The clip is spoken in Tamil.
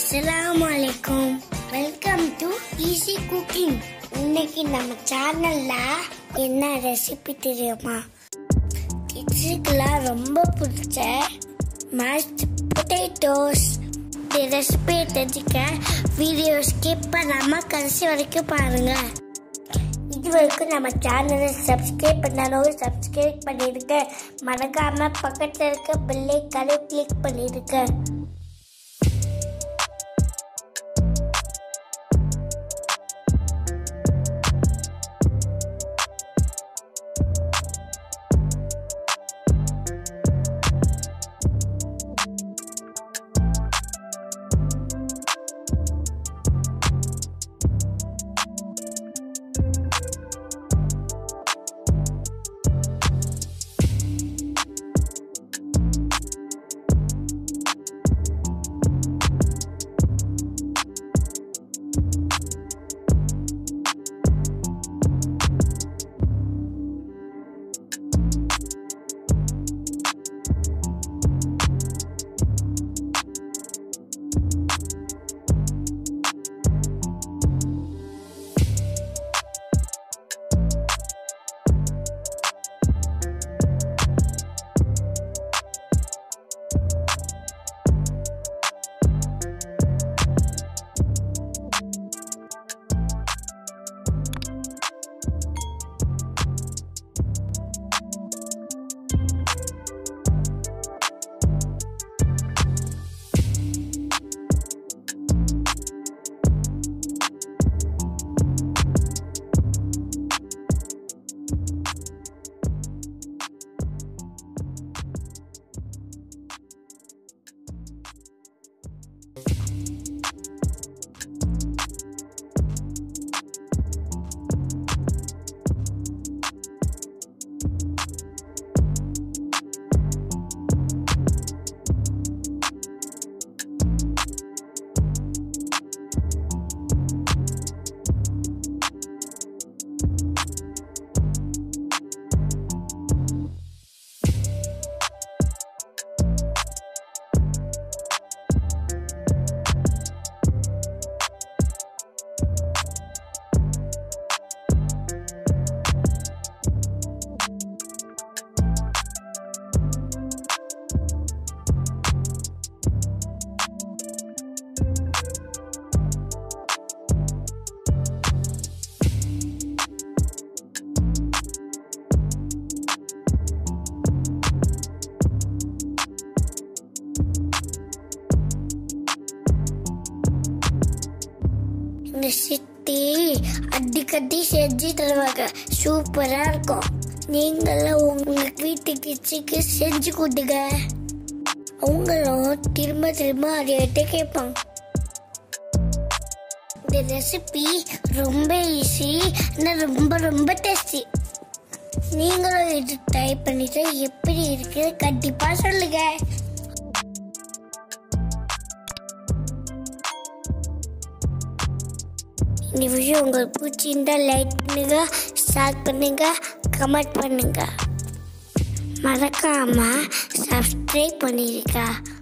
அஸ்ஸலாமு அலைக்கும் வெல்கம் டு ஈஸி குக்கிங் இன்னைக்கு நம்ம சேனல்ல என்ன ரெசிபி தெரியுமா கிட்ஸுக்கெல்லாம் ரொம்ப பிடிச்ச மேஷ்ட் பொட்டேட்டோஸ் இந்த ரெசிபியை தெரிஞ்சுக்க வீடியோ ஸ்கிப் பண்ணாம கடைசி வரைக்கும் பாருங்க இது வரைக்கும் நம்ம சேனலை சப்ஸ்கிரைப் பண்ணாலும் சப்ஸ்கிரைப் பண்ணிடுங்க மறக்காம பக்கத்துல இருக்க பெல்லை கலை கிளிக் பண்ணிடுங்க இந்த சித்தி அடிக்கடி செஞ்சு தருவாங்க சூப்பரா இருக்கும் நீங்களும் உங்க வீட்டு கிட்ஸுக்கு செஞ்சு கொடுங்க அவங்களும் திரும்ப திரும்ப அதையிட்ட கேட்பாங்க இந்த ரெசிபி ரொம்ப ஈஸி ஆனால் ரொம்ப ரொம்ப டேஸ்டி நீங்களும் இது ட்ரை பண்ணிட்டு எப்படி இருக்கு கண்டிப்பா சொல்லுங்க இந்த வீடியோ உங்களுக்கு பிடிச்சிருந்தா லைக் பண்ணுங்க ஷேர் பண்ணுங்க கமெண்ட் பண்ணுங்க மறக்காம சப்ஸ்கிரைப் பண்ணிருக்கா